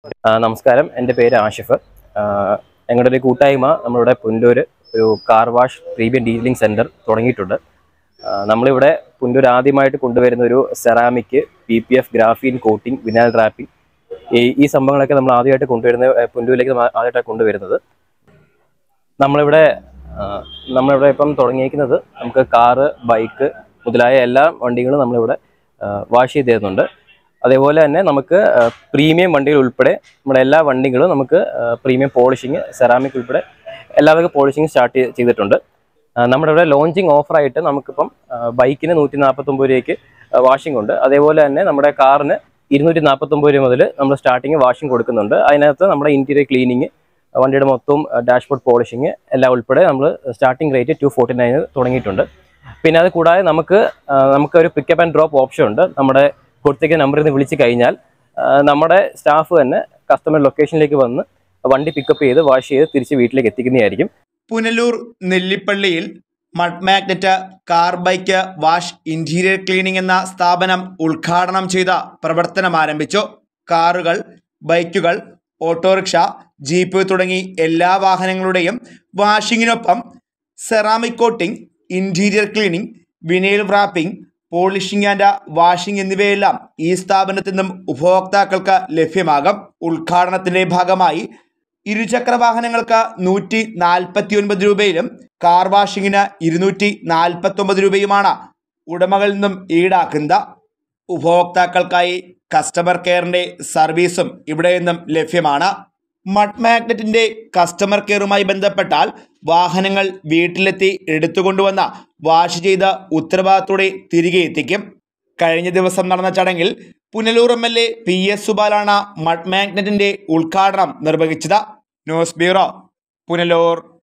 ആ, നമസ്കാരം എൻ്റെ പേര് ആഷിഫ് ആ, ഞങ്ങളുടെ ഒരു കൂട്ടായ്മ നമ്മളിവിടെ പുല്ലൂർ ഒരു car wash premium dealing center തുടങ്ങിയിട്ടുണ്ട് ആ, നമ്മളിവിടെ പുല്ലൂർ ആദ്യമായിട്ട് കൊണ്ടുവരുന്ന ഒരു ceramic P P F graphene coating vinyl wrapping ഈ ഈ സംഭവങ്ങളൊക്കെ നമ്മൾ ആദ്യമായിട്ട് കൊണ്ടുവരുന്ന ഏ, പുല്ലൂരിലേക്ക് നമ്മൾ ആദ്യമായിട്ടാണ് കൊണ്ടുവരുന്നത് നമ്മളിവിടെ ആ, നമ്മളിവിടെ ഇപ്പം തുടങ്ങിയിരിക്കുന്നത് നമുക്ക് കാറ് ബൈക്ക് മുതലായ എല്ലാ വണ്ടികളും നമ്മളിവിടെ വാഷ് ചെയ്ത് തരുന്നുണ്ട് അതേപോലെ തന്നെ നമുക്ക് പ്രീമിയം വണ്ടികൾ ഉൾപ്പെടെ നമ്മുടെ എല്ലാ വണ്ടികളും നമുക്ക് പ്രീമിയം പോളിഷിങ് സെറാമിക് ഉൾപ്പെടെ എല്ലാവർക്കും പോളിഷിങ് സ്റ്റാർട്ട് ചെയ്തിട്ടുണ്ട് ആ, നമ്മുടെ ഇവിടെ ലോഞ്ചിങ് ഓഫറായിട്ട് നമുക്കിപ്പം ആ, ബൈക്കിന് നൂറ്റി നാൽപ്പത്തൊമ്പത് രൂപയ്ക്ക് വാഷിംഗ് ഉണ്ട് അതേപോലെ തന്നെ നമ്മുടെ കാറിന് ഇരുന്നൂറ്റി നാൽപ്പത്തൊമ്പത് രൂപ മുതൽ നമ്മൾ സ്റ്റാർട്ടിങ് വാഷിംഗ് കൊടുക്കുന്നുണ്ട് അതിനകത്ത് നമ്മുടെ ഇന്റീരിയർ ക്ലീനിങ് വണ്ടിയുടെ മൊത്തവും ഡാഷ്ബോർഡ് പോളിഷിങ് എല്ലാം ഉൾപ്പെടെ നമ്മൾ starting rate two forty nine തുടങ്ങിയിട്ടുണ്ട് പിന്നെ അത് കൂടാതെ നമുക്ക് ആ, നമുക്കൊരു പിക്കപ്പ് ആൻഡ് ഡ്രോപ്പ് ഓപ്ഷൻ ഉണ്ട് നമ്മുടെ കൊടുത്തേക്കുന്ന നമ്പറിൽ നിന്ന് വിളിച്ച് കഴിഞ്ഞാൽ ആ, നമ്മുടെ സ്റ്റാഫ് തന്നെ കസ്റ്റമർ ലൊക്കേഷനിലേക്ക് വന്ന് വണ്ടി പിക്കപ്പ് ചെയ്ത് വാഷ് ചെയ്ത് തിരിച്ച് വീട്ടിലേക്ക് എത്തിക്കുന്നതായിരിക്കും പുനലൂർ നെല്ലിപ്പള്ളിയിൽ mud magnet car bike wash interior cleaning എന്ന സ്ഥാപനം ഉദ്ഘാടനം ചെയ്ത പ്രവർത്തനം ആരംഭിച്ചു കാറുകൾ ബൈക്കുകൾ ഓട്ടോറിക്ഷ ജീപ്പ് തുടങ്ങി എല്ലാ വാഹനങ്ങളുടെയും വാഷിങ്ങിനൊപ്പം ceramic coating interior cleaning vinyl wrapping polishing and washing എന്നിവയെല്ലാം ഈ സ്ഥാപനത്തിൽ നിന്നും ഉപഭോക്താക്കൾക്ക് ലഭ്യമാകും ഉദ്ഘാടനത്തിന്റെ ഭാഗമായി ഇരുചക്ര വാഹനങ്ങൾക്ക് നൂറ്റി നാൽപ്പത്തി ഒൻപത് രൂപയിലും കാർ വാഷിങ്ങിന് ഇരുന്നൂറ്റി നാൽപ്പത്തി ഒമ്പത് രൂപയുമാണ് ഉടമകളിൽ നിന്നും ഈടാക്കുന്നത് ഉപഭോക്താക്കൾക്കായി കസ്റ്റമർ കെയറിന്റെ സർവീസും ഇവിടെ നിന്നും ലഭ്യമാണ് മഡ് മാഗ്നറ്റിന്റെ കസ്റ്റമർ കെയറുമായി ബന്ധപ്പെട്ടാൽ വാഹനങ്ങൾ വീട്ടിലെത്തി എടുത്തുകൊണ്ടുവന്ന വാഷ് ചെയ്ത ഉത്തരവാദിത്തോടെ തിരികെ എത്തിക്കും കഴിഞ്ഞ ദിവസം നടന്ന ചടങ്ങിൽ Punalur M L A P S സുബാലാണ് മഡ് മാഗ്നറ്റിന്റെ ഉദ്ഘാടനം നിർവഹിച്ചത് ന്യൂസ് ബ്യൂറോ പുനലൂർ